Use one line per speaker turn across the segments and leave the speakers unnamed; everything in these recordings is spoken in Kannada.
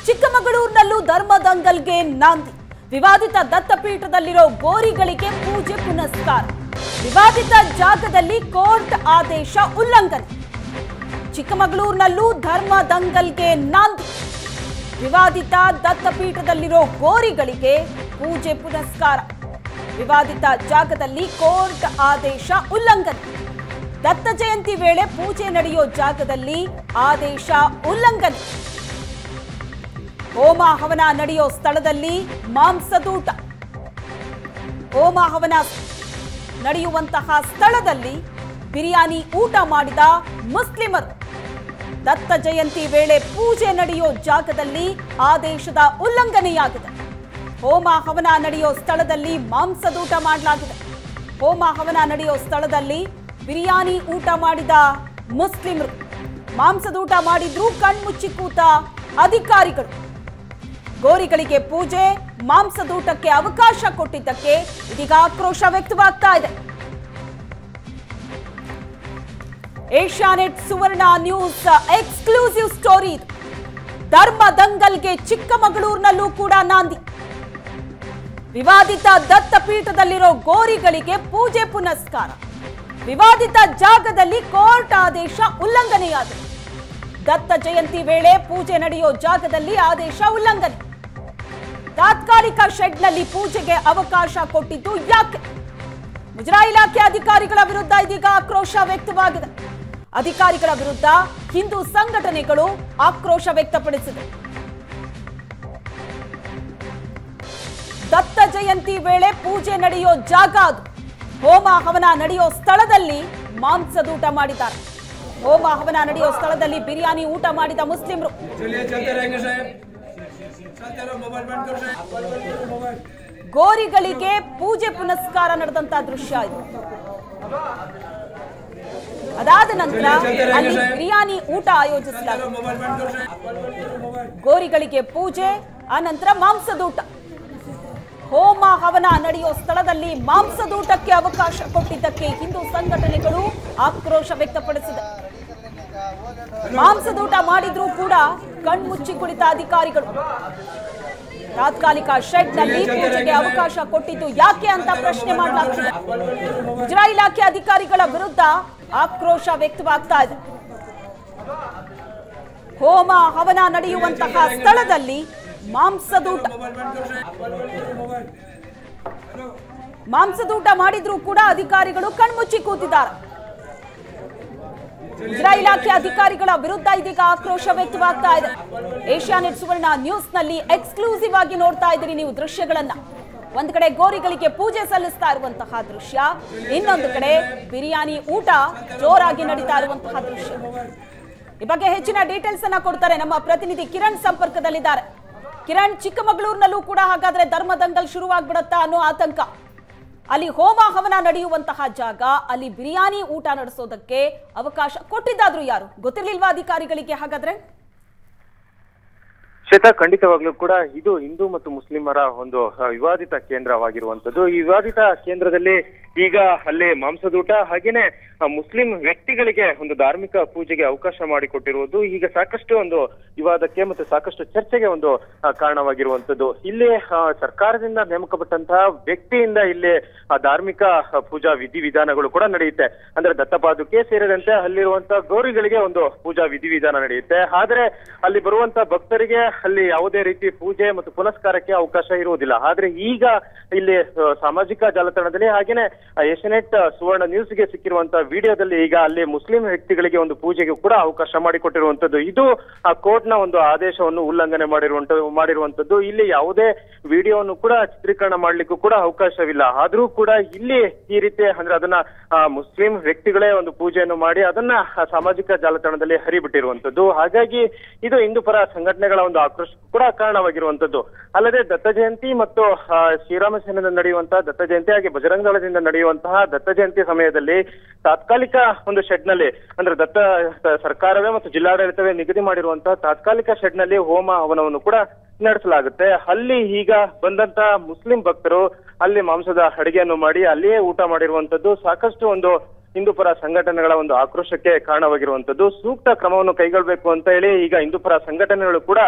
ಚಿಕ್ಕಮಗಳೂರಿನಲ್ಲೂ ಧರ್ಮದಂಗಲ್ಗೆ ನಾಂದಿ ವಿವಾದಿತ ದತ್ತಪೀಠದಲ್ಲಿರೋ ಗೋರಿಗಳಿಗೆ ಪೂಜೆ ಪುನಸ್ಕಾರ ವಿವಾದಿತ ಜಾಗದಲ್ಲಿ ಕೋರ್ಟ್ ಆದೇಶ ಉಲ್ಲಂಘನೆ ಚಿಕ್ಕಮಗಳೂರಿನಲ್ಲೂ ಧರ್ಮದಂಗಲ್ಗೆ ನಾಂದಿ ವಿವಾದಿತ ದತ್ತಪೀಠದಲ್ಲಿರೋ ಗೋರಿಗಳಿಗೆ ಪೂಜೆ ಪುನಸ್ಕಾರ ವಿವಾದಿತ ಜಾಗದಲ್ಲಿ ಕೋರ್ಟ್ ಆದೇಶ ಉಲ್ಲಂಘನೆ ದತ್ತ ಜಯಂತಿ ವೇಳೆ ಪೂಜೆ ನಡೆಯೋ ಜಾಗದಲ್ಲಿ ಆದೇಶ ಉಲ್ಲಂಘನೆ ಹೋಮ ಹವನ ನಡೆಯೋ ಸ್ಥಳದಲ್ಲಿ ಮಾಂಸದೂಟ ಹೋಮ ಹವನ ನಡೆಯುವಂತಹ ಸ್ಥಳದಲ್ಲಿ ಬಿರಿಯಾನಿ ಊಟ ಮಾಡಿದ ಮುಸ್ಲಿಮರು ದತ್ತ ಜಯಂತಿ ವೇಳೆ ಪೂಜೆ ನಡೆಯೋ ಜಾಗದಲ್ಲಿ ಆದೇಶದ ಉಲ್ಲಂಘನೆಯಾಗಿದೆ ಹೋಮ ಹವನ ನಡೆಯೋ ಸ್ಥಳದಲ್ಲಿ ಮಾಂಸದೂಟ ಮಾಡಲಾಗಿದೆ ಹೋಮ ಹವನ ನಡೆಯೋ ಸ್ಥಳದಲ್ಲಿ ಬಿರಿಯಾನಿ ಊಟ ಮಾಡಿದ ಮುಸ್ಲಿಮರು ಮಾಂಸದೂಟ ಮಾಡಿದ್ರು ಕಣ್ಮುಚ್ಚಿ ಕೂತ ಅಧಿಕಾರಿಗಳು ಗೋರಿಗಳಿಗೆ ಪೂಜೆ ಮಾಂಸದೂಟಕ್ಕೆ ಅವಕಾಶ ಕೊಟ್ಟಿದ್ದಕ್ಕೆ ಇದೀಗ ಆಕ್ರೋಶ ವ್ಯಕ್ತವಾಗ್ತಾ ಇದೆ Asianet Suvarna news exclusive story ಇದು ಧರ್ಮ ದಂಗಲ್ಗೆ ಚಿಕ್ಕಮಗಳೂರಿನಲ್ಲೂ ಕೂಡ ನಾಂದಿ ವಿವಾದಿತ ದತ್ತಪೀಠದಲ್ಲಿರೋ ಗೋರಿಗಳಿಗೆ ಪೂಜೆ ಪುನಸ್ಕಾರ ವಿವಾದಿತ ಜಾಗದಲ್ಲಿ ಕೋರ್ಟ್ ಆದೇಶ ಉಲ್ಲಂಘನೆಯಾಗಿದೆ ದತ್ತ ಜಯಂತಿ ವೇಳೆ ಪೂಜೆ ನಡೆಯೋ ಜಾಗದಲ್ಲಿ ಆದೇಶ ಉಲ್ಲಂಘನೆ ತಾತ್ಕಾಲಿಕ ಶೆಡ್ನಲ್ಲಿ ಪೂಜೆಗೆ ಅವಕಾಶ ಕೊಟ್ಟಿದ್ದು ಯಾಕೆ ಮುಜರಾಯಿ ಇಲಾಖೆ ಅಧಿಕಾರಿಗಳ ವಿರುದ್ಧ ಇದೀಗ ಆಕ್ರೋಶ ವ್ಯಕ್ತವಾಗಿದೆ ಅಧಿಕಾರಿಗಳ ವಿರುದ್ಧ ಹಿಂದೂ ಸಂಘಟನೆಗಳು ಆಕ್ರೋಶ ವ್ಯಕ್ತಪಡಿಸಿದೆ ದತ್ತ ಜಯಂತಿ ವೇಳೆ ಪೂಜೆ ನಡೆಯೋ ಜಾಗ ಅದು ಹೋಮ ಹವನ ನಡೆಯೋ ಸ್ಥಳದಲ್ಲಿ ಮಾಂಸದೂಟ ಮಾಡಿದ್ದಾರೆ ಹೋಮ ಹವನ ನಡೆಯೋ ಸ್ಥಳದಲ್ಲಿ ಬಿರಿಯಾನಿ ಊಟ ಮಾಡಿದ ಮುಸ್ಲಿಮರು
चलिए चलते रहेंगे साहब चलते रहो मोबाइल बंद करो साहब मोबाइल
ಗೋರಿಗಳಿಗೆ ಪೂಜೆ ಪುನಸ್ಕಾರ ನಡೆದಂತ ದೃಶ್ಯ ಇದು ಅದಾದ ನಂತರ ಅಲ್ಲಿ ಬಿರಿಯಾನಿ ಊಟ ಆಯೋಜಿಸಲಾಗಿದೆ
मोबाइल बंद करो साहब मोबाइल
ಗೋರಿಗಳಿಗೆ ಪೂಜೆ ಆ ನಂತರ ಮಾಂಸದೂಟ ಹೋಮ ಹವನ ನಡೆಯೋ ಸ್ಥಳದಲ್ಲಿ ಮಾಂಸದೂಟಕ್ಕೆ ಅವಕಾಶ ಕೊಟ್ಟಿದ್ದಕ್ಕೆ ಹಿಂದೂ ಸಂಘಟನೆಗಳು ಆಕ್ರೋಶ ವ್ಯಕ್ತಪಡಿಸಿದೆ ಮಾಂಸದೂಟ ಮಾಡಿದ್ರೂ ಕೂಡ ಕಣ್ಮುಚ್ಚಿ ಕುಳಿತ ಅಧಿಕಾರಿಗಳು ತಾತ್ಕಾಲಿಕ ಶೆಡ್ನಲ್ಲಿ ಪೂಜೆಗೆ ಅವಕಾಶ ಕೊಟ್ಟಿದ್ದು ಯಾಕೆ ಅಂತ ಪ್ರಶ್ನೆ ಮಾಡಲಾಗ್ತಿದೆ ಮುಜರಾಯಿ ಇಲಾಖೆ ಅಧಿಕಾರಿಗಳ ವಿರುದ್ಧ ಆಕ್ರೋಶ ವ್ಯಕ್ತವಾಗ್ತಾ ಇದೆ ಹೋಮ ಹವನ ನಡೆಯುವಂತಹ ಸ್ಥಳದಲ್ಲಿ ಮಾಂಸದೂಟ
मोबाइल बंद करो साहब मोबाइल
ಮಾಂಸದೂಟ ಮಾಡಿದ್ರೂ ಕೂಡ ಅಧಿಕಾರಿಗಳು ಕಣ್ಮುಚ್ಚಿ ಕೂತಿದ್ದಾರೆ ಮುಜರಾಯಿ ಇಲಾಖೆ ಅಧಿಕಾರಿಗಳ ವಿರುದ್ಧ ಇದೀಗ ಆಕ್ರೋಶ ವ್ಯಕ್ತವಾಗ್ತಾ ಇದೆ ಏಷ್ಯಾನೆಟ್ ಸುವರ್ಣ ನ್ಯೂಸ್ ನಲ್ಲಿ ಎಕ್ಸ್ಕ್ಲೂಸಿವ್ ಆಗಿ ನೋಡ್ತಾ ಇದ್ದೀರಿ ನೀವು ದೃಶ್ಯಗಳನ್ನ ಒಂದ್ ಕಡೆ ಗೋರಿಗಳಿಗೆ ಪೂಜೆ ಸಲ್ಲಿಸ್ತಾ ಇರುವಂತಹ ದೃಶ್ಯ ಇನ್ನೊಂದು ಕಡೆ ಬಿರಿಯಾನಿ ಊಟ ಜೋರಾಗಿ ನಡೀತಾ ಇರುವಂತಹ ದೃಶ್ಯ ಈ ಬಗ್ಗೆ ಹೆಚ್ಚಿನ ಡೀಟೇಲ್ಸ್ ಅನ್ನ ಕೊಡ್ತಾರೆ ನಮ್ಮ ಪ್ರತಿನಿಧಿ ಕಿರಣ್ ಸಂಪರ್ಕದಲ್ಲಿದ್ದಾರೆ ಕಿರಣ್ ಚಿಕ್ಕಮಗಳೂರಿನಲ್ಲೂ ಕೂಡ ಹಾಗಾದ್ರೆ ಧರ್ಮದಂಗಲ್ ಶುರುವಾಗ್ಬಿಡತ್ತಾ ಅನ್ನೋ ಆತಂಕ ಅಲ್ಲಿ ಹೋಮ ಹವನ ನಡೆಯುವಂತಹ ಜಾಗ ಅಲ್ಲಿ ಬಿರಿಯಾನಿ ಊಟ ನಡೆಸೋದಕ್ಕೆ ಅವಕಾಶ ಕೊಟ್ಟಿದ್ದಾದ್ರು ಯಾರು ಗೊತ್ತಿರ್ಲಿಲ್ವಾ ಅಧಿಕಾರಿಗಳಿಗೆ ಹಾಗಾದ್ರೆ
ಶ್ವೇತಾ ಖಂಡಿತವಾಗ್ಲೂ ಕೂಡ ಇದು ಹಿಂದೂ ಮತ್ತು ಮುಸ್ಲಿಮರ ಒಂದು ಆ, ವಿವಾದಿತ ಕೇಂದ್ರವಾಗಿರುವಂತದ್ದು ಈ ವಿವಾದಿತ ಕೇಂದ್ರದಲ್ಲಿ ಈಗ ಅಲ್ಲಿ ಮಾಂಸದೂಟ ಹಾಗೇನೆ ಆ, ಮುಸ್ಲಿಂ ವ್ಯಕ್ತಿಗಳಿಗೆ ಒಂದು ಧಾರ್ಮಿಕ ಪೂಜೆಗೆ ಅವಕಾಶ ಮಾಡಿಕೊಟ್ಟಿರುವುದು ಈಗ ಸಾಕಷ್ಟು ಒಂದು ವಿವಾದಕ್ಕೆ ಮತ್ತು ಸಾಕಷ್ಟು ಚರ್ಚೆಗೆ ಒಂದು ಆ, ಕಾರಣವಾಗಿರುವಂತದ್ದು ಇಲ್ಲಿ ಆ, ಸರ್ಕಾರದಿಂದ ನೇಮಕಪಟ್ಟಂತಹ ವ್ಯಕ್ತಿಯಿಂದ ಇಲ್ಲಿ ಆ, ಧಾರ್ಮಿಕ ಆ, ಪೂಜಾ ವಿಧಿವಿಧಾನಗಳು ಕೂಡ ನಡೆಯುತ್ತೆ ಅಂದ್ರೆ ದತ್ತಪಾದುಕೆ ಸೇರಿದಂತೆ ಅಲ್ಲಿರುವಂತಹ ಗೌರಿಗಳಿಗೆ ಒಂದು ಪೂಜಾ ವಿಧಿವಿಧಾನ ನಡೆಯುತ್ತೆ ಆದ್ರೆ ಅಲ್ಲಿ ಬರುವಂತ ಭಕ್ತರಿಗೆ ಅಲ್ಲಿ ಯಾವುದೇ ರೀತಿ ಪೂಜೆ ಮತ್ತು ಪುನಸ್ಕಾರಕ್ಕೆ ಅವಕಾಶ ಇರುವುದಿಲ್ಲ ಆದ್ರೆ ಈಗ ಇಲ್ಲಿ ಆ, ಸಾಮಾಜಿಕ ಜಾಲತಾಣದಲ್ಲಿ ಹಾಗೇನೆ ಏಷ್ಯನೆಟ್ ಸುವರ್ಣ ನ್ಯೂಸ್ಗೆ ಸಿಕ್ಕಿರುವಂತಹ ವಿಡಿಯೋದಲ್ಲಿ ಈಗ ಅಲ್ಲಿ ಮುಸ್ಲಿಂ ವ್ಯಕ್ತಿಗಳಿಗೆ ಒಂದು ಪೂಜೆಗೆ ಕೂಡ ಅವಕಾಶ ಮಾಡಿಕೊಟ್ಟಿರುವಂತದ್ದು ಇದು ಆ ಕೋರ್ಟ್ ನ ಒಂದು ಆದೇಶವನ್ನು ಉಲ್ಲಂಘನೆ ಮಾಡಿರುವಂತ ಮಾಡಿರುವಂತದ್ದು ಇಲ್ಲಿ ಯಾವುದೇ ವಿಡಿಯೋವನ್ನು ಕೂಡ ಚಿತ್ರೀಕರಣ ಮಾಡ್ಲಿಕ್ಕೂ ಕೂಡ ಅವಕಾಶವಿಲ್ಲ ಆದ್ರೂ ಕೂಡ ಇಲ್ಲಿ ಈ ರೀತಿ ಅಂದ್ರೆ ಅದನ್ನ ಆ, ಮುಸ್ಲಿಂ ವ್ಯಕ್ತಿಗಳೇ ಒಂದು ಪೂಜೆಯನ್ನು ಮಾಡಿ ಅದನ್ನ ಆ, ಸಾಮಾಜಿಕ ಜಾಲತಾಣದಲ್ಲಿ ಹರಿಬಿಟ್ಟಿರುವಂತದ್ದು ಹಾಗಾಗಿ ಇದು ಹಿಂದೂ ಪರ ಸಂಘಟನೆಗಳ ಒಂದು ಆಕ್ರೋಶ ಕೂಡ ಕಾರಣವಾಗಿರುವಂತದ್ದು ಅಲ್ಲದೆ ದತ್ತ ಜಯಂತಿ ಮತ್ತು ಆ, ಶ್ರೀರಾಮ ಸೇನೆಯಿಂದ ನಡೆಯುವಂತಹ ದತ್ತ ಜಯಂತಿ ಹಾಗೆ ಬಜರಂಗ ದಳದಿಂದ ನಡೆಯುವಂತಹ ದತ್ತ ಜಯಂತಿ ಸಮಯದಲ್ಲಿ ತಾತ್ಕಾಲಿಕ ಒಂದು ಶೆಡ್ ನಲ್ಲಿ ಅಂದ್ರೆ ದತ್ತ ಸರ್ಕಾರವೇ ಮತ್ತು ಜಿಲ್ಲಾಡಳಿತವೇ ನಿಗದಿ ಮಾಡಿರುವಂತಹ ತಾತ್ಕಾಲಿಕ ಶೆಡ್ ನಲ್ಲಿ ಹೋಮ ಹವನವನ್ನು ಕೂಡ ನಡೆಸಲಾಗುತ್ತೆ ಅಲ್ಲಿ ಈಗ ಬಂದಂತ ಮುಸ್ಲಿಂ ಭಕ್ತರು ಅಲ್ಲಿ ಮಾಂಸದ ಅಡಿಗೆಯನ್ನು ಮಾಡಿ ಅಲ್ಲಿಯೇ ಊಟ ಮಾಡಿರುವಂತದ್ದು ಸಾಕಷ್ಟು ಒಂದು ಹಿಂದೂಪರ ಸಂಘಟನೆಗಳ ಒಂದು ಆಕ್ರೋಶಕ್ಕೆ ಕಾರಣವಾಗಿರುವಂತದ್ದು ಸೂಕ್ತ ಕ್ರಮವನ್ನು ಕೈಗೊಳ್ಳಬೇಕು ಅಂತ ಹೇಳಿ ಈಗ ಹಿಂದೂಪರ ಸಂಘಟನೆಗಳು ಕೂಡ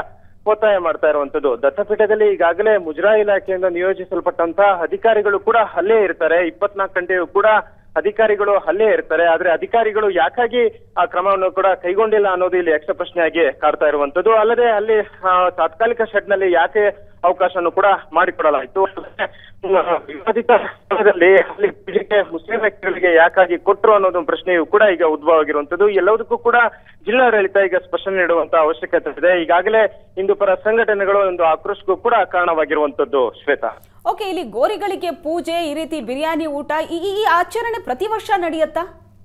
ಒತ್ತಾಯ ಮಾಡ್ತಾ ಇರುವಂತದ್ದು ದತ್ತಪೀಠದಲ್ಲಿ ಈಗಾಗಲೇ ಮುಜರಾಯಿ ಇಲಾಖೆಯಿಂದ ನಿಯೋಜಿಸಲ್ಪಟ್ಟಂತ ಅಧಿಕಾರಿಗಳು ಕೂಡ ಅಲ್ಲೇ ಇರ್ತಾರೆ ಇಪ್ಪತ್ನಾಲ್ಕು ಗಂಟೆಯೂ ಕೂಡ ಅಧಿಕಾರಿಗಳು ಅಲ್ಲೇ ಇರ್ತಾರೆ ಆದ್ರೆ ಅಧಿಕಾರಿಗಳು ಯಾಕಾಗಿ ಆ ಕ್ರಮವನ್ನು ಕೂಡ ಕೈಗೊಂಡಿಲ್ಲ ಅನ್ನೋದು ಇಲ್ಲಿ ಯಕ್ಷ ಪ್ರಶ್ನೆಯಾಗಿ ಕಾಡ್ತಾ ಇರುವಂತದ್ದು ಅಲ್ಲದೆ ಅಲ್ಲಿ ಆ, ತಾತ್ಕಾಲಿಕ ಶೆಡ್ ನಲ್ಲಿ ಯಾಕೆ ಅವಕಾಶವನ್ನು ಕೂಡ ಮಾಡಿಕೊಡಲಾಯಿತು ವಿವಾದಿತ ಸ್ಥಳದಲ್ಲಿ ಅಲ್ಲಿ ಪೂಜೆಗೆ ಮುಸ್ಲಿಂ ವ್ಯಕ್ತಿಗಳಿಗೆ ಯಾಕಾಗಿ ಕೊಟ್ಟರು ಅನ್ನೋದು ಒಂದು ಪ್ರಶ್ನೆಯು ಕೂಡ ಈಗ ಉದ್ಭವ ಆಗಿರುವಂತದ್ದು ಎಲ್ಲದಕ್ಕೂ ಕೂಡ ಜಿಲ್ಲಾಡಳಿತ ಈಗ ಸ್ಪಷ್ಟನೆ ನೀಡುವಂತ ಅವಶ್ಯಕತೆ ಇದೆ ಈಗಾಗಲೇ ಹಿಂದೂ ಪರ ಸಂಘಟನೆಗಳು ಒಂದು ಆಕ್ರೋಶಕ್ಕೂ ಕೂಡ ಕಾರಣವಾಗಿರುವಂತದ್ದು ಶ್ವೇತಾ
ಓಕೆ ಇಲ್ಲಿ ಗೋರಿಗಳಿಗೆ ಪೂಜೆ ಈ ರೀತಿ ಬಿರಿಯಾನಿ ಊಟ ಈ ಈ ಆಚರಣೆ ಪ್ರತಿ ವರ್ಷ ನಡೆಯುತ್ತಾ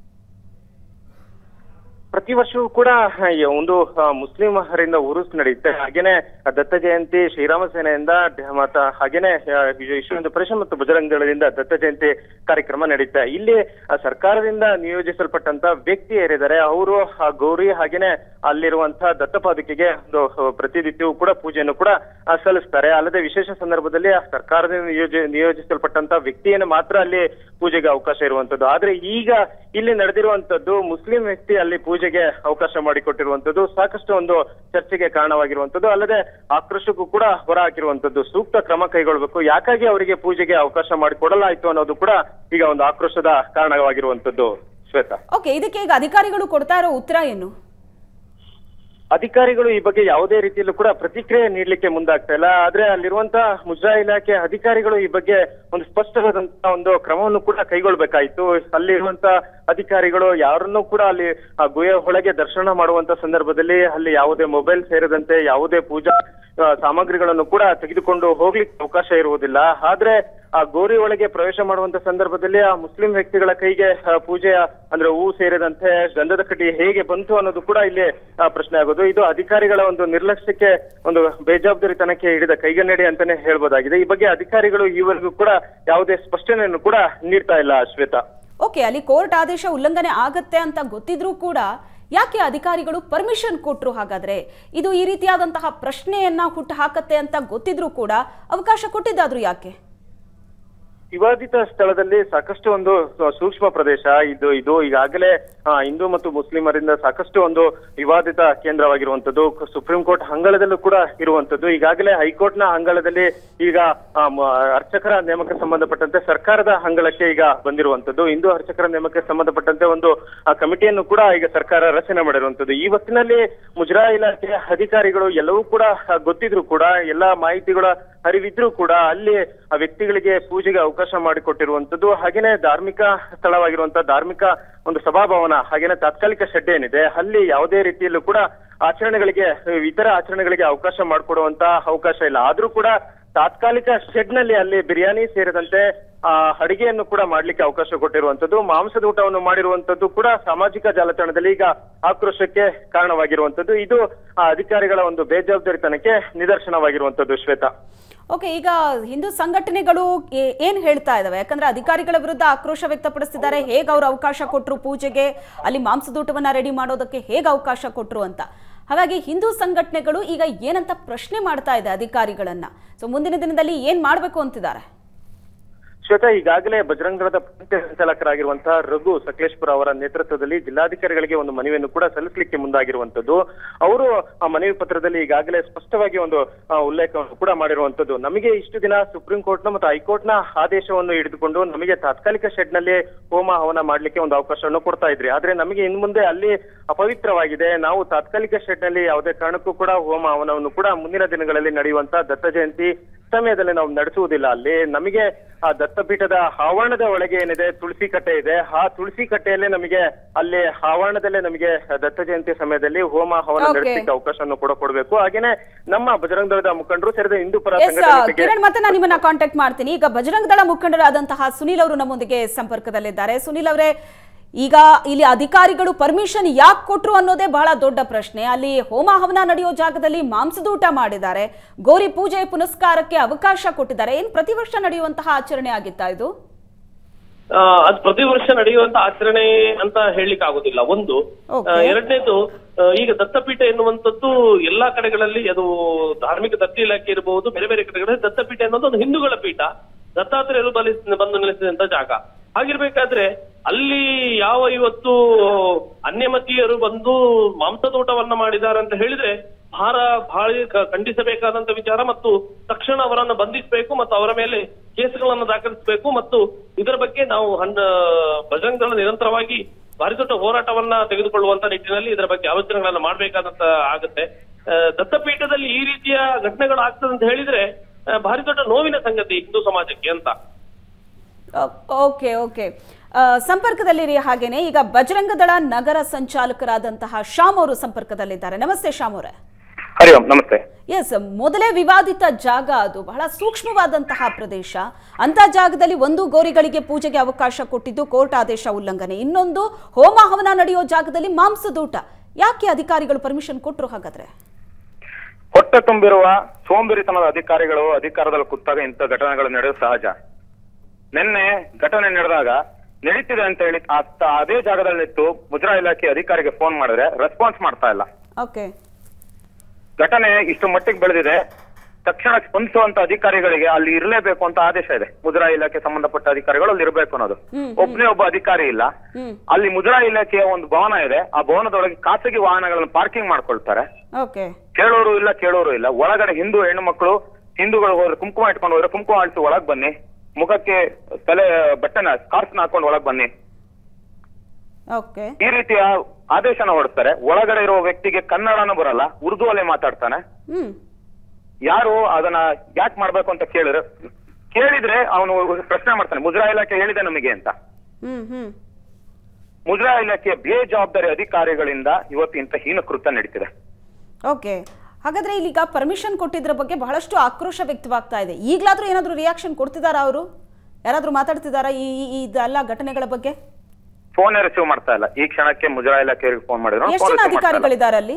ಪ್ರತಿ ವರ್ಷವೂ ಕೂಡ ಈ ಒಂದು ಆ, ಮುಸ್ಲಿಮರಿಂದ ಉರುಸ್ ನಡೆಯುತ್ತೆ ಹಾಗೇನೆ ದತ್ತ ಜಯಂತಿ ಶ್ರೀರಾಮ ಸೇನೆಯಿಂದ ಡ- ಮತ್ತ ಹಾಗೇನೆ ಆ, ವಿಶ್ವ ಹಿಂದೂ ಪರಿಷತ್ ಮತ್ತು ಬಜರಂಗ ದಳದಿಂದ ದತ್ತ ಜಯಂತಿ ಕಾರ್ಯಕ್ರಮ ನಡೆಯುತ್ತೆ ಇಲ್ಲಿ ಆ, ಸರ್ಕಾರದಿಂದ ನಿಯೋಜಿಸಲ್ಪಟ್ಟಂತ ವ್ಯಕ್ತಿ ಏರಿದ್ದಾರೆ ಅವರು ಆ ಗೌರಿ ಹಾಗೇನೆ ಅಲ್ಲಿರುವಂತಹ ದತ್ತಪಾದುಕೆಗೆ ಒಂದು ಆ, ಪ್ರತಿನಿತ್ಯವೂ ಕೂಡ ಪೂಜೆಯನ್ನು ಕೂಡ ಆ, ಸಲ್ಲಿಸ್ತಾರೆ ಅಲ್ಲದೆ ವಿಶೇಷ ಸಂದರ್ಭದಲ್ಲಿ ಆ ಸರ್ಕಾರದಿಂದ ನಿಯೋಜಿ ನಿಯೋಜಿಸಲ್ಪಟ್ಟಂತ ವ್ಯಕ್ತಿಯನ್ನು ಮಾತ್ರ ಅಲ್ಲಿ ಪೂಜೆಗೆ ಅವಕಾಶ ಇರುವಂತದ್ದು ಆದ್ರೆ ಈಗ ಇಲ್ಲಿ ನಡೆದಿರುವಂತದ್ದು ಮುಸ್ಲಿಂ ವ್ಯಕ್ತಿ ಅಲ್ಲಿ ಪೂಜೆಗೆ ಅವಕಾಶ ಮಾಡಿಕೊಟ್ಟಿರುವಂತದ್ದು ಸಾಕಷ್ಟು ಒಂದು ಚರ್ಚೆಗೆ ಕಾರಣವಾಗಿರುವಂತದ್ದು ಅಲ್ಲದೆ ಆಕ್ರೋಶಕ್ಕೂ ಕೂಡ ಹೊರ ಹಾಕಿರುವಂತದ್ದು ಸೂಕ್ತ ಕ್ರಮ ಕೈಗೊಳ್ಳಬೇಕು ಯಾಕಾಗಿ ಅವರಿಗೆ ಪೂಜೆಗೆ ಅವಕಾಶ ಮಾಡಿಕೊಡಲಾಯಿತು ಅನ್ನೋದು ಕೂಡ ಈಗ ಒಂದು ಆಕ್ರೋಶದ ಕಾರಣವಾಗಿರುವಂತದ್ದು ಶ್ವೇತಾ
ಓಕೆ ಇದಕ್ಕೆ ಈಗ ಅಧಿಕಾರಿಗಳು ಕೊಡ್ತಾ ಇರೋ ಉತ್ತರ ಏನು
ಅಧಿಕಾರಿಗಳು ಈ ಬಗ್ಗೆ ಯಾವುದೇ ರೀತಿಯಲ್ಲೂ ಕೂಡ ಪ್ರತಿಕ್ರಿಯೆ ನೀಡಲಿಕ್ಕೆ ಮುಂದಾಗ್ತಾ ಇಲ್ಲ ಆದ್ರೆ ಅಲ್ಲಿರುವಂತಹ ಮುಜರಾಯಿ ಇಲಾಖೆ ಅಧಿಕಾರಿಗಳು ಈ ಬಗ್ಗೆ ಒಂದು ಸ್ಪಷ್ಟವಾದಂತಹ ಒಂದು ಕ್ರಮವನ್ನು ಕೂಡ ಕೈಗೊಳ್ಬೇಕಾಯ್ತು ಅಲ್ಲಿರುವಂತ ಅಧಿಕಾರಿಗಳು ಯಾರನ್ನೂ ಕೂಡ ಅಲ್ಲಿ ಆ ಗುಹೆ ಒಳಗೆ ದರ್ಶನ ಮಾಡುವಂತ ಸಂದರ್ಭದಲ್ಲಿ ಅಲ್ಲಿ ಯಾವುದೇ ಮೊಬೈಲ್ ಸೇರಿದಂತೆ ಯಾವುದೇ ಪೂಜಾ ಆ, ಸಾಮಗ್ರಿಗಳನ್ನು ಕೂಡ ತೆಗೆದುಕೊಂಡು ಹೋಗ್ಲಿಕ್ಕೆ ಅವಕಾಶ ಇರುವುದಿಲ್ಲ ಆದ್ರೆ ಆ ಗೋರಿ ಒಳಗೆ ಪ್ರವೇಶ ಮಾಡುವಂತ ಸಂದರ್ಭದಲ್ಲಿ ಆ ಮುಸ್ಲಿಂ ವ್ಯಕ್ತಿಗಳ ಕೈಗೆ ಆ, ಪೂಜೆಯ ಅಂದ್ರೆ ಹೂ ಸೇರಿದಂತೆ ಗಂಧದ ಕಡ್ಡಿ ಹೇಗೆ ಬಂತು ಅನ್ನೋದು ಕೂಡ ಇಲ್ಲಿ ಆ, ಪ್ರಶ್ನೆ ಆಗೋದು ಇದು ಅಧಿಕಾರಿಗಳ ಒಂದು ನಿರ್ಲಕ್ಷ್ಯಕ್ಕೆ ಒಂದು ಬೇಜವಾಬ್ದಾರಿತನಕ್ಕೆ ಹಿಡಿದ ಕೈಗನ್ನಡಿ ಅಂತಾನೆ ಹೇಳ್ಬೋದಾಗಿದೆ ಈ ಬಗ್ಗೆ ಅಧಿಕಾರಿಗಳು ಈವರೆಗೂ ಕೂಡ ಯಾವುದೇ ಸ್ಪಷ್ಟನೆಯನ್ನು ಕೂಡ ನೀಡ್ತಾ ಇಲ್ಲ ಶ್ವೇತಾ
ಓಕೆ ಅಲ್ಲಿ ಕೋರ್ಟ್ ಆದೇಶ ಉಲ್ಲಂಘನೆ ಆಗತ್ತೆ ಅಂತ ಗೊತ್ತಿದ್ರೂ ಕೂಡ ಯಾಕೆ ಅಧಿಕಾರಿಗಳು ಪರ್ಮಿಷನ್ ಕೊಟ್ರು ಹಾಗಾದ್ರೆ ಇದು ಈ ರೀತಿಯಾದಂತಹ ಪ್ರಶ್ನೆಯನ್ನ ಹುಟ್ಟು ಹಾಕತ್ತೆ ಅಂತ ಗೊತ್ತಿದ್ರೂ ಕೂಡ ಅವಕಾಶ ಕೊಟ್ಟಿದ್ದಾದ್ರು ಯಾಕೆ
ವಿವಾದಿತ ಸ್ಥಳದಲ್ಲಿ ಸಾಕಷ್ಟು ಒಂದು ಸು- ಸೂಕ್ಷ್ಮ ಪ್ರದೇಶ ಇದು ಇದು ಈಗಾಗಲೇ ಆ, ಹಿಂದೂ ಮತ್ತು ಮುಸ್ಲಿಮರಿಂದ ಸಾಕಷ್ಟು ಒಂದು ವಿವಾದಿತ ಕೇಂದ್ರವಾಗಿರುವಂತದ್ದು ಕ- ಸುಪ್ರೀಂ ಕೋರ್ಟ್ ಅಂಗಳದಲ್ಲೂ ಕೂಡ ಇರುವಂತದ್ದು ಈಗಾಗಲೇ ಹೈಕೋರ್ಟ್ನ ಅಂಗಳದಲ್ಲಿ ಈಗ ಆ, ಮ- ಅರ್ಚಕರ ನೇಮಕ ಸಂಬಂಧಪಟ್ಟಂತೆ ಸರ್ಕಾರದ ಅಂಗಳಕ್ಕೆ ಈಗ ಬಂದಿರುವಂತದ್ದು ಹಿಂದೂ ಅರ್ಚಕರ ನೇಮಕಕ್ಕೆ ಸಂಬಂಧಪಟ್ಟಂತೆ ಒಂದು ಆ, ಕಮಿಟಿಯನ್ನು ಕೂಡ ಈಗ ಸರ್ಕಾರ ರಚನೆ ಮಾಡಿರುವಂತದ್ದು ಈ ಹೊತ್ತಿನಲ್ಲಿ ಮುಜರಾಯಿ ಇಲಾಖೆಯ ಅಧಿಕಾರಿಗಳು ಎಲ್ಲವೂ ಕೂಡ ಆ, ಗೊತ್ತಿದ್ರು ಕೂಡ ಎಲ್ಲಾ ಮಾಹಿತಿಗಳ ಅರಿವಿದ್ರೂ ಕೂಡ ಅಲ್ಲಿ ಆ ವ್ಯಕ್ತಿಗಳಿಗೆ ಪೂಜೆಗೆ ಅವಕಾಶ ಮಾಡಿಕೊಟ್ಟಿರುವಂತದ್ದು ಹಾಗೇನೆ ಧಾರ್ಮಿಕ ಸ್ಥಳವಾಗಿರುವಂತಹ ಧಾರ್ಮಿಕ ಒಂದು ಸಭಾಭವನ ಹಾಗೇನೆ ತಾತ್ಕಾಲಿಕ ಶೆಡ್ ಏನಿದೆ ಅಲ್ಲಿ ಯಾವುದೇ ರೀತಿಯಲ್ಲೂ ಕೂಡ ಆಚರಣೆಗಳಿಗೆ ಇತರ ಆಚರಣೆಗಳಿಗೆ ಅವಕಾಶ ಮಾಡಿಕೊಡುವಂತ ಅವಕಾಶ ಇಲ್ಲ ಆದ್ರೂ ಕೂಡ ತಾತ್ಕಾಲಿಕ ಶೆಡ್ ನಲ್ಲಿ ಅಲ್ಲಿ ಬಿರಿಯಾನಿ ಸೇರಿದಂತೆ ಆ ಅಡಿಗೆಯನ್ನು ಕೂಡ ಮಾಡ್ಲಿಕ್ಕೆ ಅವಕಾಶ ಕೊಟ್ಟಿರುವಂತದ್ದು ಮಾಂಸದ ಊಟವನ್ನು ಮಾಡಿರುವಂತದ್ದು ಕೂಡ ಸಾಮಾಜಿಕ ಜಾಲತಾಣದಲ್ಲಿ ಈಗ ಆಕ್ರೋಶಕ್ಕೆ ಕಾರಣವಾಗಿರುವಂತದ್ದು ಇದು ಆ ಅಧಿಕಾರಿಗಳ ಒಂದು ಬೇಜವಾಬ್ದಾರಿತನಕ್ಕೆ ನಿದರ್ಶನವಾಗಿರುವಂತದ್ದು ಶ್ವೇತಾ
ಓಕೆ ಈಗ ಹಿಂದೂ ಸಂಘಟನೆಗಳು ಏ- ಏನ್ ಹೇಳ್ತಾ ಇದಾವೆ ಯಾಕಂದ್ರೆ ಅಧಿಕಾರಿಗಳ ವಿರುದ್ಧ ಆಕ್ರೋಶ ವ್ಯಕ್ತಪಡಿಸ್ತಿದ್ದಾರೆ ಹೇಗೆ ಅವ್ರು ಅವಕಾಶ ಕೊಟ್ರು ಪೂಜೆಗೆ ಅಲ್ಲಿ ಮಾಂಸದೂಟವನ್ನ ರೆಡಿ ಮಾಡೋದಕ್ಕೆ ಹೇಗೆ ಅವಕಾಶ ಕೊಟ್ರು ಅಂತ ಹಾಗಾಗಿ ಹಿಂದೂ ಸಂಘಟನೆಗಳು ಈಗ ಏನಂತ ಪ್ರಶ್ನೆ ಮಾಡ್ತಾ ಇದೆ ಅಧಿಕಾರಿಗಳನ್ನ ಸೊ ಮುಂದಿನ ದಿನದಲ್ಲಿ ಏನ್ ಮಾಡ್ಬೇಕು ಅಂತಿದ್ದಾರೆ
ಶ್ವೇತಾ ಈಗಾಗಲೇ ಬಜರಂಗ ದಳದ ಪ್ರಮುಖ ಸಂಚಾಲಕರಾಗಿರುವಂತಹ ರಘು ಸಕಲೇಶ್ಪುರ ಅವರ ನೇತೃತ್ವದಲ್ಲಿ ಜಿಲ್ಲಾಧಿಕಾರಿಗಳಿಗೆ ಒಂದು ಮನವಿಯನ್ನು ಕೂಡ ಸಲ್ಲಿಸಲಿಕ್ಕೆ ಮುಂದಾಗಿರುವಂತದ್ದು ಅವರು ಆ ಮನವಿ ಪತ್ರದಲ್ಲಿ ಈಗಾಗಲೇ ಸ್ಪಷ್ಟವಾಗಿ ಒಂದು ಆ, ಉಲ್ಲೇಖವನ್ನು ಕೂಡ ಮಾಡಿರುವಂತದ್ದು ನಮಗೆ ಇಷ್ಟು ದಿನ ಸುಪ್ರೀಂ ಕೋರ್ಟ್ನ ಮತ್ತು ಹೈಕೋರ್ಟ್ನ ಆದೇಶವನ್ನು ಹಿಡಿದುಕೊಂಡು ನಮಗೆ ತಾತ್ಕಾಲಿಕ ಶೆಡ್ ನಲ್ಲಿ ಹೋಮ ಹವನ ಮಾಡ್ಲಿಕ್ಕೆ ಒಂದು ಅವಕಾಶವನ್ನು ಕೊಡ್ತಾ ಇದ್ರಿ ಆದ್ರೆ ನಮಗೆ ಇನ್ ಮುಂದೆ ಅಲ್ಲಿ ಅಪವಿತ್ರವಾಗಿದೆ ನಾವು ತಾತ್ಕಾಲಿಕ ಶೆಡ್ ನಲ್ಲಿ ಯಾವುದೇ ಕಾರಣಕ್ಕೂ ಕೂಡ ಹೋಮ ಹವನವನ್ನು ಕೂಡ ಮುಂದಿನ ದಿನಗಳಲ್ಲಿ ನಡೆಯುವಂತ ದತ್ತ ಜಯಂತಿ ಸಮಯದಲ್ಲಿ ನಾವು ನಡೆಸುವುದಿಲ್ಲ ಅಲ್ಲಿ ನಮಗೆ ಆ ದತ್ತಪೀಠದ ಆವರಣದ ಒಳಗೆ ಏನಿದೆ ತುಳಸಿ ಕಟ್ಟೆ ಇದೆ ಆ ತುಳಸಿ ಕಟ್ಟೆಯಲ್ಲೇ ನಮಗೆ ಅಲ್ಲಿ ಆವರಣದಲ್ಲೇ ನಮಗೆ ದತ್ತ ಜಯಂತಿ ಸಮಯದಲ್ಲಿ ಹೋಮ ಹವನ
Okay.
ನಡೆಸಲಿಕ್ಕೆ ಅವಕಾಶವನ್ನು ಕೂಡ ಕೊಡಬೇಕು ಹಾಗೇನೆ ನಮ್ಮ ಬಜರಂಗ ದಳದ ಮುಖಂಡರು ಸೇರಿದ ಹಿಂದೂ ಪರ
ಎಸ್
ಸಂಘಟನೆಗೆ
ಕಿರಣ್ ಮತ್ತೆ ನಾನು ನಿಮ್ಮನ್ನ ಕಾಂಟ್ಯಾಕ್ಟ್ ಮಾಡ್ತೀನಿ ಈಗ ಬಜರಂಗ ದಳ ಮುಖಂಡರಾದಂತಹ ಸುನಿಲ್ ಅವರು ನಮ್ಮೊಂದಿಗೆ ಸಂಪರ್ಕದಲ್ಲಿದ್ದಾರೆ ಸುನಿಲ್ ಅವರೇ ಈಗ ಇಲ್ಲಿ ಅಧಿಕಾರಿಗಳು ಪರ್ಮಿಷನ್ ಯಾಕೆ ಕೊಟ್ರು ಅನ್ನೋದೇ ಬಹಳ ದೊಡ್ಡ ಪ್ರಶ್ನೆ ಅಲ್ಲಿ ಹೋಮ ಹವನ ನಡೆಯೋ ಜಾಗದಲ್ಲಿ ಮಾಂಸದೂಟ ಮಾಡಿದ್ದಾರೆ ಗೌರಿ ಪೂಜೆ ಪುನಸ್ಕಾರಕ್ಕೆ ಅವಕಾಶ ಕೊಟ್ಟಿದ್ದಾರೆ ಏನ್ ಪ್ರತಿ ವರ್ಷ ನಡೆಯುವಂತಹ ಆಚರಣೆ ಆಗಿತ್ತಾ ಇದು
ಆ, ಅದು ಪ್ರತಿ ವರ್ಷ ನಡೆಯುವಂತ ಆಚರಣೆ ಅಂತ ಹೇಳಲಿಕ್ಕೆ ಆಗುದಿಲ್ಲ ಒಂದು
Okay.
ಆ, ಎರಡನೇದು ಆ, ಈಗ ದತ್ತಪೀಠ ಎನ್ನುವಂಥದ್ದು ಎಲ್ಲಾ ಕಡೆಗಳಲ್ಲಿ ಅದು ಧಾರ್ಮಿಕ ದತ್ತ ಇಲಾಖೆ ಇರಬಹುದು ಬೇರೆ ಬೇರೆ ಕಡೆಗಳಲ್ಲಿ ದತ್ತಪೀಠ ಎನ್ನುವುದು ಒಂದು ಹಿಂದೂಗಳ ಪೀಠ ದತ್ತಾತ್ರೇಯರು ಬಲಿ ಬಂದು ನೆಲೆಸಿದಂತ ಜಾಗ ಹಾಗಿರ್ಬೇಕಾದ್ರೆ ಅಲ್ಲಿ ಯಾವ ಇವತ್ತು ಅನ್ಯಮತೀಯರು ಬಂದು ಮಾಂಸದೂಟವನ್ನ ಮಾಡಿದ್ದಾರೆ ಅಂತ ಹೇಳಿದ್ರೆ ಭಾರ ಭಾಳ ಕ- ಖಂಡಿಸಬೇಕಾದಂತ ವಿಚಾರ ಮತ್ತು ತಕ್ಷಣ ಅವರನ್ನು ಬಂಧಿಸಬೇಕು ಮತ್ತು ಅವರ ಮೇಲೆ ಕೇಸುಗಳನ್ನು ದಾಖಲಿಸಬೇಕು ಮತ್ತು ಇದರ ಬಗ್ಗೆ ನಾವು ಹಣ್ಣ ಬಜರಂಗ ದಳ ನಿರಂತರವಾಗಿ ಭಾರಿ ದೊಡ್ಡ ಹೋರಾಟವನ್ನ ತೆಗೆದುಕೊಳ್ಳುವಂತ ನಿಟ್ಟಿನಲ್ಲಿ ಇದರ ಬಗ್ಗೆ ಆಲೋಚನೆಗಳನ್ನ ಮಾಡಬೇಕಾದಂತ ಆಗುತ್ತೆ ಆ, ದತ್ತಪೀಠದಲ್ಲಿ ಈ ರೀತಿಯ ಘಟನೆಗಳು ಆಗ್ತದೆ ಅಂತ ಹೇಳಿದ್ರೆ ಆ, ಭಾರಿ ದೊಡ್ಡ ನೋವಿನ ಸಂಗತಿ ಹಿಂದೂ ಸಮಾಜಕ್ಕೆ ಅಂತ
ಓಕೆ ಓಕೆ ಆ, ಸಂಪರ್ಕದಲ್ಲಿರಿ ಹಾಗೇನೆ ಈಗ ಬಜರಂಗ ದಳ ನಗರ ಸಂಚಾಲಕರಾದಂತಹ ಶ್ಯಾಮ್ ಅವರು ಸಂಪರ್ಕದಲ್ಲಿದ್ದಾರೆ ನಮಸ್ತೆ ಶ್ಯಾಮ್ ಅವರೇ
ಹರಿ ಓಂ ನಮಸ್ತೆ
ಎಸ್ ಮೊದಲೇ ವಿವಾದಿತ ಜಾಗ ಅದು ಬಹಳ ಸೂಕ್ಷ್ಮವಾದಂತಹ ಪ್ರದೇಶ ಅಂತ ಜಾಗದಲ್ಲಿ ಒಂದು ಗೋರಿಗಳಿಗೆ ಪೂಜೆಗೆ ಅವಕಾಶ ಕೊಟ್ಟಿದ್ದು ಕೋರ್ಟ್ ಆದೇಶ ಉಲ್ಲಂಘನೆ ಇನ್ನೊಂದು ಹೋಮ ಹವನ ನಡೆಯೋ ಜಾಗದಲ್ಲಿ ಮಾಂಸದೂಟ ಯಾಕೆ ಅಧಿಕಾರಿಗಳು ಪರ್ಮಿಷನ್ ಕೊಟ್ಟರು ಹಾಗಾದ್ರೆ
ಹೊಟ್ಟೆ ತುಂಬಿರುವ ಸೋಂಬೇರಿತನದ ಅಧಿಕಾರಿಗಳು ಅಧಿಕಾರದಲ್ಲಿ ಕೂತಾಗ ಇಂಥ ಘಟನೆಗಳು ನಡೆಯೋದು ಸಹಜ ನಿನ್ನೆ ಘಟನೆ ನಡೆದಾಗ ನಡೀತಿದೆ ಅಂತ ಹೇಳಿ ಆ- ಅದೇ ಜಾಗದಲ್ಲಿ ನಿಂತು ಮುದ್ರಾ ಇಲಾಖೆ ಅಧಿಕಾರಿಗೆ ಫೋನ್ ಮಾಡಿದ್ರೆ ರೆಸ್ಪಾನ್ಸ್ ಮಾಡ್ತಾ ಇಲ್ಲ
ಓಕೆ
ಘಟನೆ ಇಷ್ಟು ಮಟ್ಟಿಗೆ ಬೆಳೆದಿದೆ ತಕ್ಷಣ ಸ್ಪಂದಿಸುವಂತ ಅಧಿಕಾರಿಗಳಿಗೆ ಅಲ್ಲಿ ಇರಲೇಬೇಕು ಅಂತ ಆದೇಶ ಇದೆ ಮುದ್ರಾ ಇಲಾಖೆ ಸಂಬಂಧಪಟ್ಟ ಅಧಿಕಾರಿಗಳು ಅಲ್ಲಿ ಇರಬೇಕು ಅನ್ನೋದು ಒಬ್ಬನೇ ಒಬ್ಬ ಅಧಿಕಾರಿ ಇಲ್ಲ
ಹ್ಮ್
ಅಲ್ಲಿ ಮುದ್ರಾ ಇಲಾಖೆಯ ಒಂದು ಭವನ ಇದೆ ಆ ಭವನದೊಳಗೆ ಖಾಸಗಿ ವಾಹನಗಳನ್ನು ಪಾರ್ಕಿಂಗ್ ಮಾಡ್ಕೊಳ್ತಾರೆ
ಓಕೆ
ಕೇಳೋರು ಇಲ್ಲ ಕೇಳೋರು ಇಲ್ಲ ಒಳಗಡೆ ಹಿಂದೂ ಹೆಣ್ಣು ಮಕ್ಕಳು ಹಿಂದೂಗಳು ಹೋದ್ರೆ ಕುಂಕುಮ ಇಟ್ಕೊಂಡು ಹೋದ್ರೆ ಕುಂಕುಮ ಅಳಿಸಿ ಒಳಗ್ ಬನ್ನಿ ಮುಖಕ್ಕೆ ತಲೆ ಬಟ್ಟೆನ ಸ್ಕಾರ್ಫ್ನ ಹಾಕೊಂಡು ಒಳಗ್ ಬನ್ನಿ
ಓಕೆ
ಈ ರೀತಿಯ ಆದೇಶನ ಹೊರಡ್ತಾರೆ ಒಳಗಡೆ ಇರುವ ವ್ಯಕ್ತಿಗೆ ಕನ್ನಡನೂ ಬರಲ್ಲ ಉರ್ದು ಅಲ್ಲೇ ಮಾತಾಡ್ತಾನೆ
ಹ್ಮ್
ಯಾರು ಅದನ್ನ ಯಾಕೆ ಮಾಡ್ಬೇಕು ಅಂತ ಕೇಳಿದ್ರೆ ಕೇಳಿದ್ರೆ ಅವನು ಪ್ರಶ್ನೆ ಮಾಡ್ತಾನೆ ಮುದ್ರಾ ಇಲಾಖೆ ಹೇಳಿದೆ ನಮಗೆ ಅಂತ
ಹ್ಮ್ ಹ್ಮ್
ಮುದ್ರಾ ಇಲಾಖೆಯ ಬೇಜವಾಬ್ದಾರಿ ಅಧಿಕಾರಿಗಳಿಂದ ಇವತ್ತು ಇಂಥ ಹೀನ ಕೃತ್ಯ ನಡೀತಿದೆ
ಓಕೆ ಹಾಗಾದ್ರೆ ಇಲ್ಲಿಗ ಪರ್ಮಿಷನ್ ಕೊಟ್ಟಿದ್ರ ಬಗ್ಗೆ ಬಹಳಷ್ಟು ಆಕ್ರೋಶ ವ್ಯಕ್ತವಾಗ್ತಾ ಇದೆ ಈಗಲಾದ್ರೂ ಏನಾದ್ರೂ ರಿಯಾಕ್ಷನ್ ಕೊಡ್ತಿದಾರಾ ಅವರು ಯಾರಾದ್ರೂ ಮಾತಾಡ್ತಿದಾರಾ ಈ ಈ- ಈ ಇದೆಲ್ಲ ಘಟನೆಗಳ ಬಗ್ಗೆ
ಫೋನ್ ರಿಸೀವ್ ಮಾಡ್ತಾ ಇಲ್ಲ ಈ ಕ್ಷಣಕ್ಕೆ ಮುಜರಾ ಇಲಾಖೆಯವರಿಗೆ ಫೋನ್ ಮಾಡಿದ್ರು
ಎಷ್ಟು
phone
ಜನ
receive ಮಾಡ್ತಾ ಇಲ್ಲ.
ಅಧಿಕಾರಿಗಳಿದ್ದಾರೆ ಅಲ್ಲಿ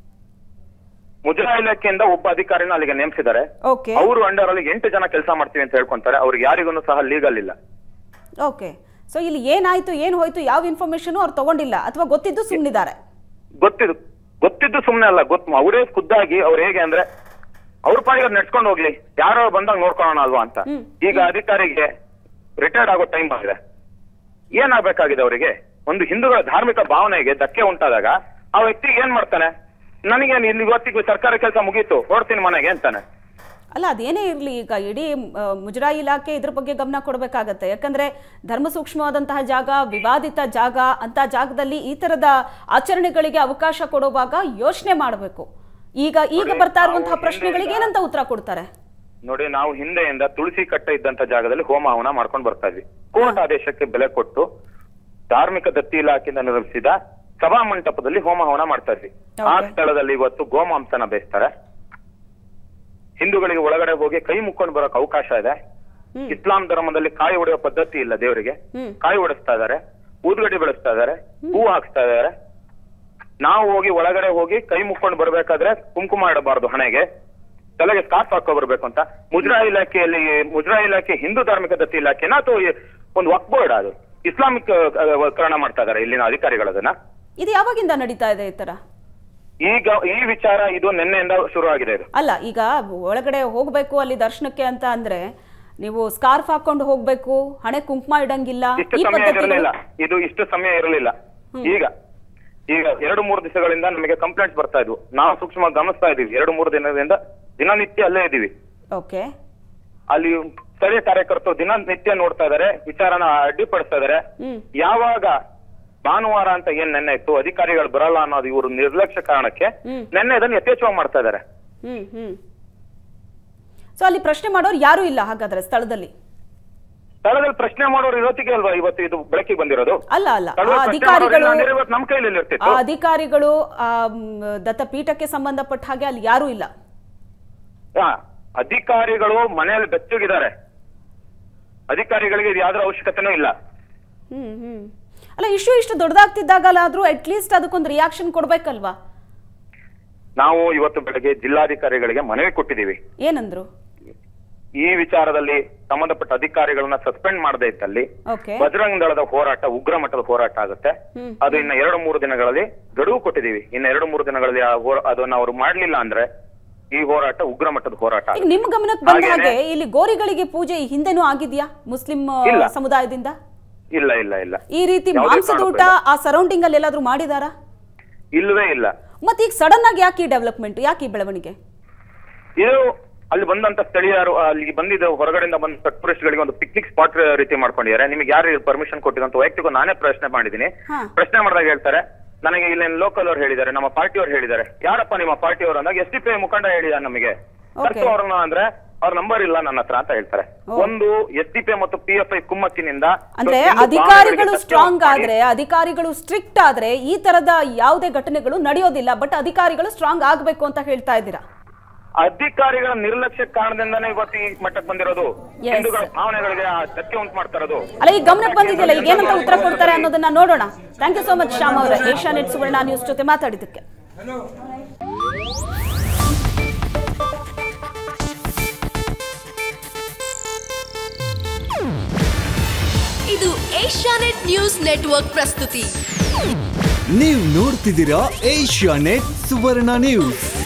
ಮುಜರಾ ಇಲಾಖೆಯಿಂದ ಒಬ್ಬ ಅಧಿಕಾರಿನ ಅಲ್ಲಿಗೆ ನೇಮಿಸಿದ್ದಾರೆ
ಓಕೆ
ಅವರು ಅಂಡರ್ ಅಲ್ಲಿ ಎಂಟು ಜನ ಕೆಲಸ ಮಾಡ್ತೀವಿ ಅಂತ ಹೇಳ್ಕೊಂತಾರೆ ಅವ್ರಿಗೆ ಯಾರಿಗೂ ಸಹ ಲೀಗಲ್ ಇಲ್ಲ
ಓಕೆ ಸೊ ಇಲ್ಲಿ ಏನಾಯ್ತು ಏನ್ ಹೋಯ್ತು ಯಾವ ಇನ್ಫಾರ್ಮೇಶನ್ ಅವ್ರು ತಗೊಂಡಿಲ್ಲ ಅಥವಾ ಗೊತ್ತಿದ್ದು ಸುಮ್ಮನಿದ್ದಾರೆ
ಗೊತ್ತಿದ್ದು ಗೊತ್ತಿದ್ದು ಸುಮ್ನೆ ಅಲ್ಲ ಗೊತ್ತು ಅವರೇ ಖುದ್ದಾಗಿ ಅವ್ರು ಹೇಗೆ ಅಂದ್ರೆ ಅವ್ರ ಪಾಡಿಗೆ ಅವ್ರು ನಡ್ಸ್ಕೊಂಡು ಹೋಗ್ಲಿ ಯಾರೋ ಬಂದಾಗ ನೋಡ್ಕೊಳ್ಳೋಣ ಅಲ್ವಾ ಅಂತ ಈಗ ಅಧಿಕಾರಿಗೆ ರಿಟೈರ್ಡ್ ಆಗೋ ಟೈಮ್ ಆಗಿದೆ ಏನಾಗಬೇಕಾಗಿದೆ ಅವರಿಗೆ ಒಂದು ಹಿಂದೂಗಳ ಧಾರ್ಮಿಕ ಭಾವನೆಗೆ ಧಕ್ಕೆ ಉಂಟಾದಾಗ ಆ ವ್ಯಕ್ತಿ ಏನ್ ಮಾಡ್ತಾನೆ ನನಗೆ ನೀನ್ ಇವತ್ತಿಗೆ ಸರ್ಕಾರ ಕೆಲಸ ಮುಗೀತು ಹೊರಡ್ತೀನಿ ಮನೆಗೆ ಅಂತಾನೆ
ಅಲ್ಲ ಅದೇನೇ ಇರಲಿ ಈಗ ಇಡೀ ಆ, ಮುಜರಾಯಿ ಇಲಾಖೆ ಇದ್ರ ಬಗ್ಗೆ ಗಮನ ಕೊಡಬೇಕಾಗತ್ತೆ ಯಾಕಂದ್ರೆ ಧರ್ಮ ಸೂಕ್ಷ್ಮವಾದಂತಹ ಜಾಗ ವಿವಾದಿತ ಜಾಗ ಅಂತ ಜಾಗದಲ್ಲಿ ಈ ತರದ ಆಚರಣೆಗಳಿಗೆ ಅವಕಾಶ ಕೊಡುವಾಗ ಯೋಚನೆ ಮಾಡಬೇಕು ಈಗ ಈಗ
ನೋಡಿ,
ಬರ್ತಾ ಇರುವಂತಹ
ನಾವು
ಪ್ರಶ್ನೆಗಳಿಗೆ
ಹಿಂದೆಯಿಂದ-
ಏನಂತ ಉತ್ತರ ಕೊಡ್ತಾರೆ
ನೋಡಿ ನಾವು ಹಿಂದೆಯಿಂದ ತುಳಸಿ ಕಟ್ಟೆ ಇದ್ದಂತ ಜಾಗದಲ್ಲಿ ಹೋಮ ಹವನ ಮಾಡ್ಕೊಂಡು ಬರ್ತಾ ಇದ್ವಿ ಕೋರ್ಟ್ ಆದೇಶಕ್ಕೆ ಬೆಲೆ ಕೊಟ್ಟು ಧಾರ್ಮಿಕ ದತ್ತಿ ಇಲಾಖೆಯಿಂದ ನಿರ್ಮಿಸಿದ ಸಭಾ ಮಂಟಪದಲ್ಲಿ ಹೋಮ ಹವನ ಮಾಡ್ತಾ ಇದ್ವಿ ಆ
Okay.
ಸ್ಥಳದಲ್ಲಿ ಇವತ್ತು ಗೋಮಾಂಸನ ಬೇಯಿಸ್ತಾರೆ ಹಿಂದೂಗಳಿಗೆ ಒಳಗಡೆ ಹೋಗಿ ಕೈ ಮುಕ್ಕೊಂಡು ಬರೋಕ್ ಅವಕಾಶ ಇದೆ
ಹ್ಮ್.
ಇಸ್ಲಾಂ ಧರ್ಮದಲ್ಲಿ ಕಾಯಿ ಹೊಡೆಯೋ ಪದ್ಧತಿ ಇಲ್ಲ ದೇವರಿಗೆ
ಹ್ಮ್.
ಕಾಯಿ ಹೊಡಿಸ್ತಾ ಇದಾರೆ ಊದ್ಗಡ್ಡಿ ಬೆಳೆಸ್ತಾ ಇದಾರೆ ಹೂ ಹಾಕ್ಸ್ತಾ ಇದಾರೆ ನಾವು ಹೋಗಿ ಒಳಗಡೆ ಹೋಗಿ ಕೈ ಮುಕ್ಕೊಂಡು ಬರ್ಬೇಕಾದ್ರೆ ಕುಂಕುಮ ಇಡಬಾರ್ದು ಹಣೆಗೆ ತಲೆಗೆ ಸ್ಕಾರ್ಫ್ ಹಾಕೋ ಬರ್ಬೇಕು ಅಂತ ಮುದ್ರಾ ಇಲಾಖೆಯಲ್ಲಿ ಮುದ್ರಾ ಇಲಾಖೆ ಹಿಂದೂ ಧಾರ್ಮಿಕ ದತ್ತಿ ಇಲಾಖೆನ ಅಥವಾ ಈ ಒಂದು ವಕ್ ಬೋರ್ಡ್ ಅದು ಇಸ್ಲಾಮಿಕ್ ಕರಣ ಮಾಡ್ತಾ ಇದಾರೆ ಇಲ್ಲಿನ ಅಧಿಕಾರಿಗಳು ಅದನ್ನ
ಇದು ಯಾವಾಗಿಂದ ನಡೀತಾ ಇದೆ ಈ ತರ
ಈಗ ಈ ವಿಚಾರ ಇದು ನಿನ್ನೆಯಿಂದ ಶುರು ಆಗಿದೆ ಇದು
ಅಲ್ಲ ಈಗ ಒಳಗಡೆ ಹೋಗ್ಬೇಕು ಅಲ್ಲಿ ದರ್ಶನಕ್ಕೆ ಅಂತ ಅಂದ್ರೆ ನೀವು ಸ್ಕಾರ್ಫ್ ಹಾಕೊಂಡು ಹೋಗ್ಬೇಕು ಹಣೆ ಕುಂಕುಮ ಇಡಂಗಿಲ್ಲ
ಇಷ್ಟು
ಈ
ಸಮಯ
ಪದ್ಧತಿಗಳು
ಇರಲಿಲ್ಲ ಇದು ಇಷ್ಟು ಸಮಯ ಇರಲಿಲ್ಲ ಈಗ ಈಗ ಎರಡು ಮೂರು ದಿವಸಗಳಿಂದ ನಮಗೆ ಕಂಪ್ಲೇಂಟ್ಸ್ ಬರ್ತಾ ಇದ್ವು ನಾವು ಸೂಕ್ಷ್ಮ ಗಮನಿಸ್ತಾ ಇದೀವಿ ಎರಡು ಮೂರು ದಿನದಿಂದ ದಿನನಿತ್ಯ ಅಲ್ಲೇ ಇದೀವಿ
ಓಕೆ
ಅಲ್ಲಿ ಸ್ಥಳೀಯ ಕಾರ್ಯಕರ್ತರು ದಿನನಿತ್ಯ ನೋಡ್ತಾ ಇದಾರೆ ವಿಚಾರನ ಅಡ್ಡಿಪಡಿಸ್ತಾ ಇದಾರೆ
ಹ್ಮ್
ಯಾವಾಗ ಭಾನುವಾರ ಅಂತ ಏನ್ ನೆನ್ನೆ ಇತ್ತು ಅಧಿಕಾರಿಗಳು ಬರಲ್ಲ ಅನ್ನೋದು ಇವರು ನಿರ್ಲಕ್ಷ್ಯ ಕಾರಣಕ್ಕೆ
ಹ್ಮ್.
ನೆನ್ನೆ ಅದನ್ನ ಯಥೇಚ್ಛವಾಗಿ ಮಾಡ್ತಾ ಇದಾರೆ
ಹ್ಮ್ ಹ್ಮ್ ಸೊ ಅಲ್ಲಿ ಪ್ರಶ್ನೆ ಮಾಡೋರು ಯಾರು ಇಲ್ಲ ಹಾಗಾದ್ರೆ ಸ್ಥಳದಲ್ಲಿ
ಸ್ಥಳದಲ್ಲಿ ಪ್ರಶ್ನೆ ಮಾಡೋರು ಇವತ್ತಿಗೆ ಅಲ್ವಾ ಇವತ್ತು ಇದು ಬೆಳಕಿಗೆ ಬಂದಿರೋದು
ಅಲ್ಲ ಅಲ್ಲ ಆ
ಸ್ಥಳದಲ್ಲಿ ಪ್ರಶ್ನೆ ಮಾಡೋರು
ಅಧಿಕಾರಿಗಳು
ಇಲ್ಲ ಅಂದ್ರೆ ಇವತ್ತು ನಮ್ ಕೈಲಿ
ಆ
ಇರ್ತಿತ್ತು
ಅಧಿಕಾರಿಗಳು ಆ ಮ್, ದತ್ತಪೀಠಕ್ಕೆ ಸಂಬಂಧಪಟ್ಟ ಹಾಗೆ ಅಲ್ಲಿ ಯಾರೂ ಇಲ್ಲ
ಹಾ, ಅಧಿಕಾರಿಗಳು ಮನೆಯಲ್ಲಿ ಬೆಚ್ಚಗಿದ್ದಾರೆ ಅಧಿಕಾರಿಗಳಿಗೆ ಇದು ಯಾವ್ದ್ರ ಅವಶ್ಯಕತೆನೂ ಇಲ್ಲ
ಹ್ಮ್ ಹ್ಮ್ ಅಲ್ಲ ಇಶ್ಯೂ ಇಷ್ಟು ದೊಡ್ಡದಾಗ್ತಿದ್ದಾಗಲಾದ್ರೂ ಅಟ್ ಲೀಸ್ಟ್ ಅದಕ್ಕೊಂದು ರಿಯಾಕ್ಷನ್ ಕೊಡ್ಬೇಕಲ್ವಾ
ನಾವು ಇವತ್ತು ಬೆಳಗ್ಗೆ ಜಿಲ್ಲಾಧಿಕಾರಿಗಳಿಗೆ ಮನವಿ ಕೊಟ್ಟಿದ್ದೀವಿ
ಏನಂದ್ರು
ಈ ವಿಚಾರದಲ್ಲಿ ಸಂಬಂಧಪಟ್ಟ ಅಧಿಕಾರಿಗಳನ್ನ ಸಸ್ಪೆಂಡ್ ಮಾಡದೇ ಇದ್ದಲ್ಲಿ
ಓಕೆ
ಬಜರಂಗ ದಳದ ಹೋರಾಟ ಉಗ್ರ ಮಟ್ಟದ ಹೋರಾಟ ಆಗುತ್ತೆ
ಹ್ಮ್.
ಅದು ಇನ್ನ ಎರಡು ಮೂರು ದಿನಗಳಲ್ಲಿ ಗಡುವು ಕೊಟ್ಟಿದ್ದೀವಿ ಇನ್ನ ಎರಡು ಮೂರು ದಿನಗಳಲ್ಲಿ ಆ ಹೋರ- ಅದನ್ನ ಅವರು ಮಾಡ್ಲಿಲ್ಲ ಅಂದ್ರೆ ಈ ಹೋರಾಟ ಉಗ್ರ ಮಟ್ಟದ ಹೋರಾಟ
ಈಗ
ಆಗುತ್ತೆ.
ನಿಮ್ ಗಮನಕ್ಕೆ ಬಂದ
ಹಾಗೇನೆ-
ಹಾಗೆ ಇಲ್ಲಿ ಗೋರಿಗಳಿಗೆ ಪೂಜೆ ಈ ಹಿಂದೆನೂ ಆಗಿದ್ಯಾ ಮುಸ್ಲಿಂ ಆ,
ಇಲ್ಲ.
ಸಮುದಾಯದಿಂದ
ಇಲ್ಲ ಇಲ್ಲ ಇಲ್ಲ
ಈ ರೀತಿ
ಯಾವುದೇ
ಮಾಂಸದೂಟ
ಕಾರಣಕ್ಕೂ
ಆ ಸರೌಂಡಿಂಗ್ ಅಲ್ಲಿ ಎಲ್ಲಾದ್ರೂ ಮಾಡಿದಾರಾ
ಇಲ್ಲವೇ ಇಲ್ಲ
ಮತ್ತೆ ಈಗ ಸಡನ್ ಆಗಿ ಯಾಕೆ ಈ ಡೆವಲಪ್ಮೆಂಟ್ ಯಾಕೆ ಈ ಬೆಳವಣಿಗೆ
ಇದು ಅಲ್ಲಿ ಬಂದಂತ ಸ್ಥಳೀಯರು ಅಲ್ಲಿ ಬಂದಿದ್ದ ಹೊರಗಡೆಯಿಂದ ಬಂದ ಟೂರಿಸ್ಟ್ ಗಳಿಗೆ ಒಂದು ಪಿಕ್ನಿಕ್ ಸ್ಪಾಟ್ ರೀತಿ ಮಾಡ್ಕೊಂಡಿದ್ದಾರೆ ನಿಮಗೆ ಯಾರು ಪರ್ಮಿಷನ್ ಕೊಟ್ಟಿದಂತ ವೈಯಕ್ತಿಕ ನಾನೇ ಪ್ರಶ್ನೆ ಮಾಡಿದ್ದೀನಿ
ಹಾ.
ಪ್ರಶ್ನೆ ಮಾಡಿದಾಗ ಹೇಳ್ತಾರೆ ನನಗೆ ಇಲ್ಲಿ ಲೋಕಲ್ ಅವ್ರು ಹೇಳಿದ್ದಾರೆ ನಮ್ಮ ಪಾರ್ಟಿಯವ್ರು ಹೇಳಿದ್ದಾರೆ ಯಾರಪ್ಪ ನಿಮ್ಮ ಪಾರ್ಟಿಯವರು ಅಂದಾಗ ಎಸ್ ಡಿ ಪಿ ಮುಖಂಡ ಹೇಳಿದ್ದಾರೆ ನಮಗೆ
Okay.
ಕರ್ತು ಅವ್ರನ್ನ ಅಂದ್ರೆ ಅವ್ರ ನಂಬರ್ ಇಲ್ಲ ನನ್ನ ಹತ್ರ ಅಂತ ಹೇಳ್ತಾರೆ
ಓ.
ಒಂದು ಎಸ್ ಡಿ ಪಿ ಮತ್ತು ಪಿ ಎಫ್ ಐ ಕುಮ್ಮಕ್ಕಿನಿಂದ
ಅಂದ್ರೆ
ಇವತ್ತು ಹಿಂದೂ
ಅಧಿಕಾರಿಗಳು
ಭಾವನೆಗಳಿಗೆ
ಸ್ಟ್ರಾಂಗ್
ಟಚ್ ಮಾಡಿ-
ಆದ್ರೆ ಅಧಿಕಾರಿಗಳು ಸ್ಟ್ರಿಕ್ಟ್ ಆದ್ರೆ ಈ ತರದ ಯಾವುದೇ ಘಟನೆಗಳು ನಡೆಯೋದಿಲ್ಲ ಬಟ್ ಅಧಿಕಾರಿಗಳು ಸ್ಟ್ರಾಂಗ್ ಆಗ್ಬೇಕು ಅಂತ ಹೇಳ್ತಾ ಇದ್ದೀರಾ
ಅಧಿಕಾರಿಗಳ ನಿರ್ಲಕ್ಷ್ಯ ಕಾರಣದಿಂದಾನೇ ಇವತ್ತು ಈ ಮಟ್ಟಕ್ಕೆ ಬಂದಿರೋದು
Yes.
ಹಿಂದೂಗಳ ಭಾವನೆಗಳಿಗೆ ಆ ಧಕ್ಕೆ ಉಂಟು ಮಾಡ್ತಾ ಇರೋದು
ಅಲ್ಲ ಈಗ ಗಮನಕ್ಕೆ ಬಂದಿದೆಯಲ್ಲ ಈಗ ಏನಂತ ಉತ್ತರ ಕೊಡ್ತಾರೆ ಅನ್ನೋದನ್ನ ನೋಡೋಣ thank you so much Shyam ಅವರೇ ಏಷ್ಯಾ ನೆಟ್ ಸುವರ್ಣ ನ್ಯೂಸ್ ಜೊತೆ ಮಾತಾಡಿದ್ದಕ್ಕೆ
ಇದು ಏಷ್ಯಾನೆಟ್ ನ್ಯೂಸ್ ನೆಟ್ವರ್ಕ್ ಪ್ರಸ್ತುತಿ
ನೀವು ನೋಡ್ತಿದ್ದೀರಾ ಏಷ್ಯಾ ನೆಟ್ ಸುವರ್ಣ ನ್ಯೂಸ್